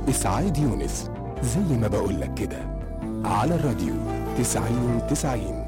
إسعاد يونس زي ما بقولك كده على الراديو تسعين تسعين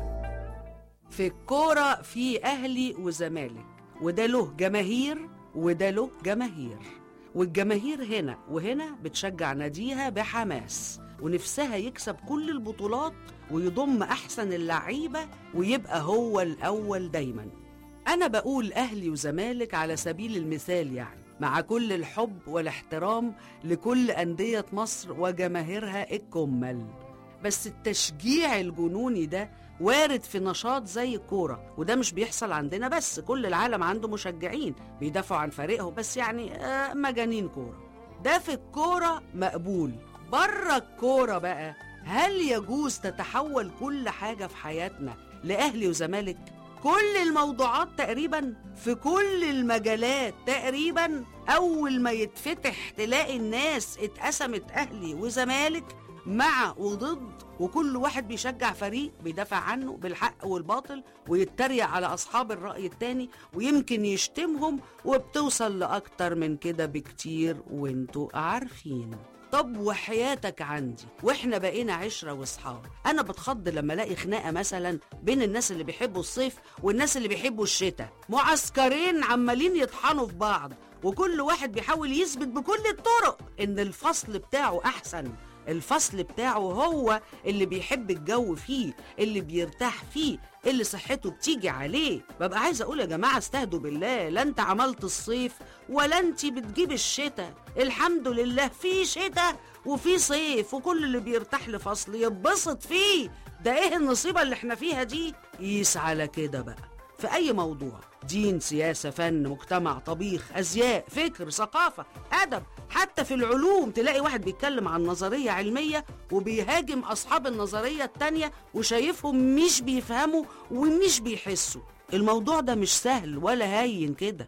في الكورة في أهلي وزمالك وده له جماهير وده له جماهير والجماهير هنا وهنا بتشجع ناديها بحماس ونفسها يكسب كل البطولات ويضم أحسن اللعيبة ويبقى هو الأول دايما أنا بقول أهلي وزمالك على سبيل المثال يعني مع كل الحب والاحترام لكل أندية مصر وجماهيرها الكمل بس التشجيع الجنوني ده وارد في نشاط زي الكورة وده مش بيحصل عندنا بس كل العالم عنده مشجعين بيدافعوا عن فريقهم بس يعني آه مجانين كورة ده في الكورة مقبول بره الكورة بقى هل يجوز تتحول كل حاجة في حياتنا لأهلي وزمالك؟ كل الموضوعات تقريبا في كل المجالات تقريبا أول ما يتفتح تلاقي الناس اتقسمت أهلي وزمالك مع وضد وكل واحد بيشجع فريق بيدافع عنه بالحق والباطل ويتريق على أصحاب الرأي التاني ويمكن يشتمهم وبتوصل لأكتر من كده بكتير وانتوا عارفين طب وحياتك عندي واحنا بقينا عشرة واصحاب انا بتخض لما الاقي خناقه مثلا بين الناس اللي بيحبوا الصيف والناس اللي بيحبوا الشتاء معسكرين عمالين يطحنوا في بعض وكل واحد بيحاول يثبت بكل الطرق ان الفصل بتاعه احسن الفصل بتاعه هو اللي بيحب الجو فيه اللي بيرتاح فيه اللي صحته بتيجي عليه ببقى عايزه اقول يا جماعه استهدوا بالله لا انت عملت الصيف ولا انت بتجيب الشتاء الحمد لله في شتاء وفي صيف وكل اللي بيرتاح لفصل يتبسط فيه ده ايه النصيبه اللي احنا فيها دي قيس على كده بقى في أي موضوع دين سياسة فن مجتمع طبيخ أزياء فكر ثقافة أدب حتى في العلوم تلاقي واحد بيتكلم عن نظرية علمية وبيهاجم أصحاب النظرية التانية وشايفهم مش بيفهموا ومش بيحسوا الموضوع ده مش سهل ولا هين كده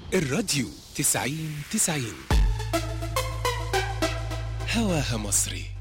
الراديو تسعين تسعين هواها مصري